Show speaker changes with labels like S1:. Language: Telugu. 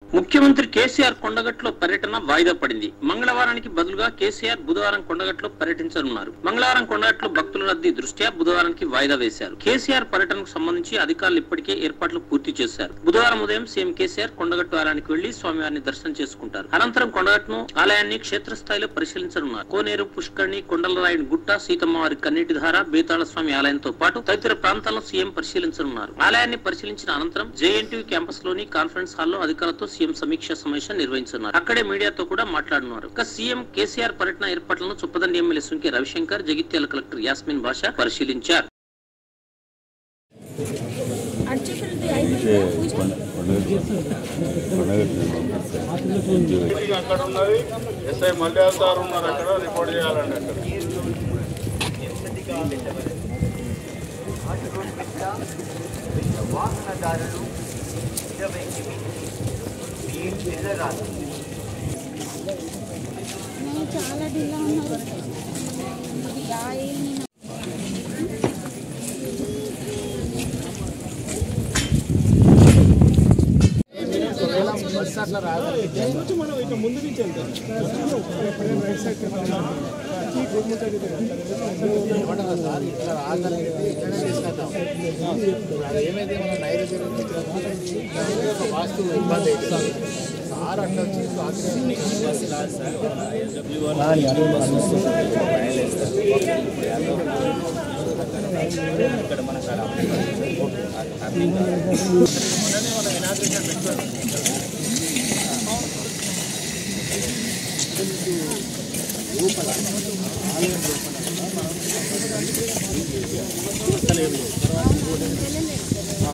S1: ముఖ్యమంత్రి కేసీఆర్ కొండగట్లో పర్యటన వాయిదా పడింది మంగళవారానికి బదులుగా కేసీఆర్ బుధవారం కొండగట్లో పర్యటించనున్నారు మంగళవారం కొండగట్లో భక్తుల రద్దీ దృష్ట్యా బుధవారానికి వాయిదా వేశారు కేసీఆర్ పర్యటనకు సంబంధించి అధికారులు ఇప్పటికే ఏర్పాట్లు పూర్తి చేశారు బుధవారం ఉదయం సీఎం కేసీఆర్ కొండగట్టు ఆలయానికి వెళ్లి స్వామివారిని దర్శనం చేసుకుంటారు అనంతరం కొండగట్టును ఆలయాన్ని క్షేత్రస్థాయిలో పరిశీలించనున్నారు కోనేరు పుష్కరిణి కొండలరాయుడు గుట్ట సీతమ్మవారి కన్నీటి ధార బేతాళ స్వామి ఆలయంతో పాటు తదితర ప్రాంతాలను సీఎం పరిశీలించనున్నారు ఆలయాన్ని పరిశీలించిన అనంతరం జేఎన్టీయూ క్యాంపస్ లోని కాన్ఫరెన్స్ హాల్లో అధికారులతో సీఎం సమీక్ష సమావేశం నిర్వహించున్నారు అక్కడే మీడియాతో కూడా మాట్లాడనున్నారు ఇక సీఎం కేసీఆర్ పర్యటన ఏర్పాట్లను చొప్పదండి ఎమ్మెల్యే సుంకే రవిశంకర్ జగిత్యాల కలెక్టర్ యాస్మిన్ బాషా పరిశీలించారు
S2: అర్చకులది అయిపోయిందా పూజ
S3: అక్కడ ఉన్నది ఎస్ఐ మల్యాల్ సార్ ఉన్నారు అక్కడ రిపోర్ట్ చేయాలండి అక్కడ
S4: వాహనదారులు ఇరవై ఎనిమిది ఈ పిల్లరాలు
S2: నేను చాలా ఢిల్లా ఉన్నారు యా ఏమి
S5: ఏమైతే మన నైరుతి వాస్తు ఇబ్బంది అవుతుంది సార్ అట్లా వచ్చి